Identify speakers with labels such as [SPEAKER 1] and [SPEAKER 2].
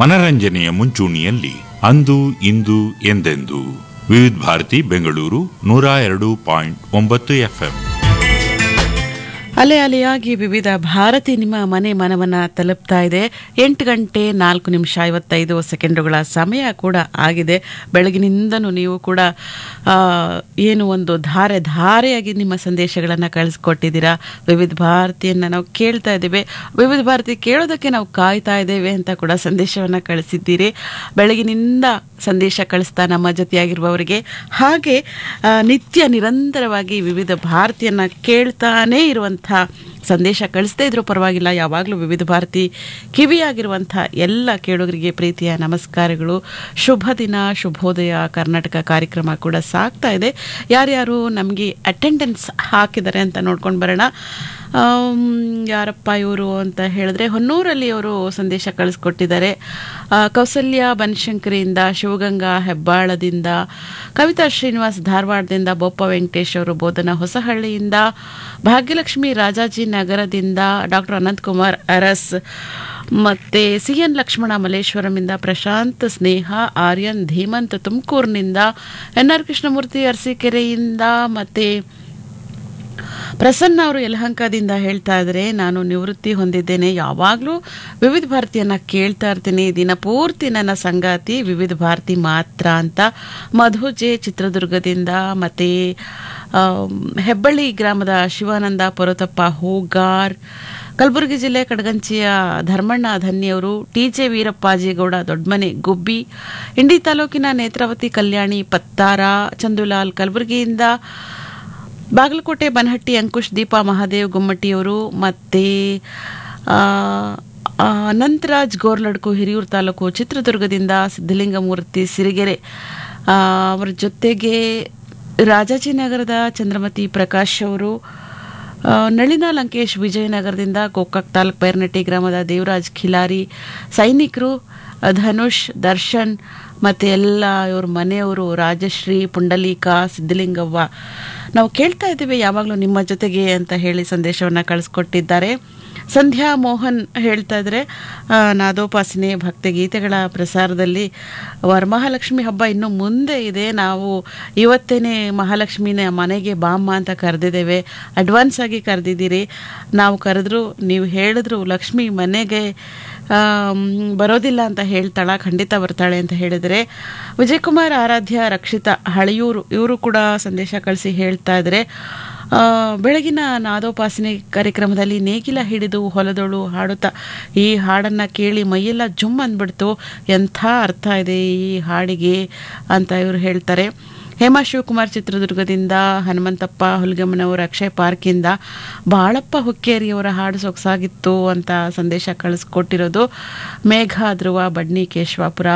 [SPEAKER 1] ಮನರಂಜನೆಯ ಮುಂಚೂಣಿಯಲ್ಲಿ ಅಂದು ಇಂದು ಎಂದೆಂದು ವಿವಿಧ ಭಾರತಿ ಬೆಂಗಳೂರು ನೂರ ಎರಡು ಪಾಯಿಂಟ್ ಒಂಬತ್ತು ಎಫ್ಎಂ
[SPEAKER 2] ಅಲೆ ಅಲೆಯಾಗಿ ವಿವಿಧ ಭಾರತಿ ನಿಮ್ಮ ಮನೆ ಮನವನ್ನ ತಲುಪ್ತಾ ಇದೆ ಎಂಟು ಗಂಟೆ ನಾಲ್ಕು ನಿಮಿಷ ಐವತ್ತೈದು ಸೆಕೆಂಡುಗಳ ಸಮಯ ಕೂಡ ಆಗಿದೆ ಬೆಳಗಿನಿಂದನೂ ನೀವು ಕೂಡ ಆ, ಏನು ಒಂದು ಧಾರೆ ಧಾರೆಯಾಗಿ ನಿಮ್ಮ ಸಂದೇಶಗಳನ್ನು ಕಳಿಸ್ಕೊಟ್ಟಿದ್ದೀರಾ ವಿವಿಧ ಭಾರತಿಯನ್ನು ನಾವು ಕೇಳ್ತಾ ಇದ್ದೇವೆ ವಿವಿಧ ಭಾರತಿ ಕೇಳೋದಕ್ಕೆ ನಾವು ಕಾಯ್ತಾ ಇದ್ದೇವೆ ಅಂತ ಕೂಡ ಸಂದೇಶವನ್ನು ಕಳಿಸಿದ್ದೀರಿ ಬೆಳಗಿನಿಂದ ಸಂದೇಶ ಕಳಿಸ್ತಾ ನಮ್ಮ ಜೊತೆಯಾಗಿರುವವರಿಗೆ ಹಾಗೆ ಆ, ನಿತ್ಯ ನಿರಂತರವಾಗಿ ವಿವಿಧ ಭಾರತಿಯನ್ನ ಕೇಳ್ತಾನೇ ಇರುವಂಥ ಸಂದೇಶ ಕಳಿಸ್ದೇ ಇದ್ರೂ ಪರವಾಗಿಲ್ಲ ಯಾವಾಗಲೂ ವಿವಿಧ ಭಾರತಿ ಕಿವಿಯಾಗಿರುವಂಥ ಎಲ್ಲ ಕೇಳುಗರಿಗೆ ಪ್ರೀತಿಯ ನಮಸ್ಕಾರಗಳು ಶುಭ ದಿನ ಶುಭೋದಯ ಕರ್ನಾಟಕ ಕಾರ್ಯಕ್ರಮ ಕೂಡ ಸಾಗ್ತಾ ಇದೆ ಯಾರ್ಯಾರು ನಮಗೆ ಅಟೆಂಡೆನ್ಸ್ ಹಾಕಿದ್ದಾರೆ ಅಂತ ನೋಡ್ಕೊಂಡು ಬರೋಣ ಆಮ್, ಯಾರಪ್ಪ ಇವರು ಅಂತ ಹೇಳಿದ್ರೆ ಹೊನ್ನೂರಲ್ಲಿ ಅವರು ಸಂದೇಶ ಕಳಿಸ್ಕೊಟ್ಟಿದ್ದಾರೆ ಆ, ಕೌಸಲ್ಯ ಬನಶಂಕರಿಯಿಂದ ಶಿವಗಂಗಾ ಹೆಬ್ಬಾಳದಿಂದ ಕವಿತಾ ಶ್ರೀನಿವಾಸ್ ಧಾರವಾಡದಿಂದ ಬೋಪ ವೆಂಕಟೇಶ್ ಅವರು ಬೋಧನ ಹೊಸಹಳ್ಳಿಯಿಂದ ಭಾಗ್ಯಲಕ್ಷ್ಮಿ ರಾಜಾಜಿ ನಗರದಿಂದ ಡಾಕ್ಟರ್ ಅನಂತಕುಮಾರ್ ಅರಸ್ ಮತ್ತೆ ಸಿ ಎನ್ ಲಕ್ಷ್ಮಣ ಮಲ್ಲೇಶ್ವರಮಿಂದ ಪ್ರಶಾಂತ್ ಸ್ನೇಹ ಆರ್ಯನ್ ಧೀಮಂತ್ ತುಮಕೂರಿನಿಂದ ಎನ್ ಆರ್ ಕೃಷ್ಣಮೂರ್ತಿ ಅರಸೀಕೆರೆಯಿಂದ ಮತ್ತೆ ಪ್ರಸನ್ನ ಅವರು ಯಲಹಂಕದಿಂದ ಹೇಳ್ತಾ ಇದ್ದಾರೆ ನಾನು ನಿವೃತ್ತಿ ಹೊಂದಿದ್ದೇನೆ ಯಾವಾಗಲೂ ವಿವಿಧ ಭಾರತಿಯನ್ನ ಕೇಳ್ತಾ ಇರ್ತೀನಿ ದಿನಪೂರ್ತಿ ನನ್ನ ಸಂಗಾತಿ ವಿವಿಧ ಭಾರತಿ ಮಾತ್ರ ಅಂತ ಮಧು ಜೆ ಚಿತ್ರದುರ್ಗದಿಂದ ಮತ್ತೆ ಆಮ್, ಹೆಬ್ಬಳ್ಳಿ ಗ್ರಾಮದ ಶಿವಾನಂದ ಪೊರತಪ್ಪ ಹೂಗಾರ್ ಕಲಬುರಗಿ ಜಿಲ್ಲೆ ಕಡಗಂಚಿಯ ಧರ್ಮಣ್ಣ ಧನ್ಯವರು ಟಿ ಜೆ ವೀರಪ್ಪಾಜಿಗೌಡ ದೊಡ್ಡಮನೆ ಗುಬ್ಬಿ ಇಂಡಿ ತಾಲೂಕಿನ ನೇತ್ರಾವತಿ ಕಲ್ಯಾಣಿ ಪತ್ತಾರ ಚಂದುಲಾಲ್ ಕಲಬುರಗಿಯಿಂದ ಬಾಗಲಕೋಟೆ ಬನಹಟ್ಟಿ ಅಂಕುಶ್ ದೀಪಾ ಮಹಾದೇವ್ ಗುಮ್ಮಟ್ಟಿಯವರು ಮತ್ತೆ ಆ, ಆ, ಅನಂತರಾಜ್ ಗೋರ್ಲಡ್ಕು ಹಿರಿಯೂರು ತಾಲೂಕು ಚಿತ್ರದುರ್ಗದಿಂದ ಸಿದ್ಧಲಿಂಗಮೂರ್ತಿ ಸಿರಿಗೆರೆ ಆ, ಅವರ ಜೊತೆಗೆ ರಾಜಾಜಿನಗರದ ಚಂದ್ರಮತಿ ಪ್ರಕಾಶ್ ಅವರು ಆ, ನಳಿನ ಲಂಕೇಶ್ ವಿಜಯನಗರದಿಂದ ಗೋಕಾಕ್ ತಾಲೂಕ್ ಬೈರ್ನಟ್ಟಿ ಗ್ರಾಮದ ದೇವರಾಜ್ ಖಿಲಾರಿ ಸೈನಿಕರು ಧನುಷ್ ದರ್ಶನ್ ಮತ್ತೆ ಎಲ್ಲ ಇವ್ರ ಮನೆಯವರು ರಾಜಶ್ರೀ ಪುಂಡಲೀಕ ಸಿದ್ಧಲಿಂಗವ್ವ ನಾವು ಕೇಳ್ತಾ ಇದ್ದೀವಿ ಯಾವಾಗಲೂ ನಿಮ್ಮ ಜೊತೆಗೆ ಅಂತ ಹೇಳಿ ಸಂದೇಶವನ್ನು ಕಳಿಸ್ಕೊಟ್ಟಿದ್ದಾರೆ ಸಂಧ್ಯಾ ಮೋಹನ್ ಹೇಳ್ತಾ ಇದ್ರೆ ಆ, ನಾದೋಪಾಸನೆ ಭಕ್ತಿಗೀತೆಗಳ ಪ್ರಸಾರದಲ್ಲಿ ವರಮಹಾಲಕ್ಷ್ಮಿ ಹಬ್ಬ ಇನ್ನು ಮುಂದೆ ಇದೆ ನಾವು ಇವತ್ತೇನೆ ಮಹಾಲಕ್ಷ್ಮಿನ ಮನೆಗೆ ಬಾಮ್ಮ ಅಂತ ಕರೆದಿದ್ದೇವೆ ಅಡ್ವಾನ್ಸ್ ಆಗಿ ಕರೆದಿದ್ದೀರಿ ನಾವು ಕರೆದ್ರು ನೀವು ಹೇಳಿದ್ರು ಲಕ್ಷ್ಮಿ ಮನೆಗೆ ಆಮ್, ಬರೋದಿಲ್ಲ ಅಂತ ಹೇಳ್ತಾಳ ಖಂಡಿತ ಬರ್ತಾಳೆ ಅಂತ ಹೇಳಿದರೆ ವಿಜಯಕುಮಾರ್ ಆರಾಧ್ಯ ರಕ್ಷಿತಾ ಹಳಿಯೂರು ಇವರು ಕೂಡ ಸಂದೇಶ ಕಳಿಸಿ ಹೇಳ್ತಾ ಇದ್ದಾರೆ ಆ, ಬೆಳಗಿನ ನಾದೋಪಾಸನೆ ಕಾರ್ಯಕ್ರಮದಲ್ಲಿ ನೇಗಿಲ ಹಿಡಿದು ಹೊಲದೊಳು ಹಾಡುತ್ತಾ ಈ ಹಾಡನ್ನು ಕೇಳಿ ಮೈಯೆಲ್ಲ ಜುಮ್ ಅಂದ್ಬಿಡ್ತು ಎಂಥ ಅರ್ಥ ಇದೆ ಈ ಹಾಡಿಗೆ ಅಂತ ಇವರು ಹೇಳ್ತಾರೆ ಹೇಮಾ ಶಿವಕುಮಾರ್ ಚಿತ್ರದುರ್ಗದಿಂದ ಹನುಮಂತಪ್ಪ ಹುಲ್ಗಮ್ಮನವರ ಅಕ್ಷಯ್ ಪಾರ್ಕಿಂದ ಬಾಳಪ್ಪ ಹುಕ್ಕೇರಿಯವರ ಹಾಡು ಸೊಗಸಾಗಿತ್ತು ಅಂತ ಸಂದೇಶ ಕಳಿಸ್ಕೊಟ್ಟಿರೋದು ಮೇಘ ಧ್ರುವ ಬಡ್ನಿ ಕೇಶವಾಪುರ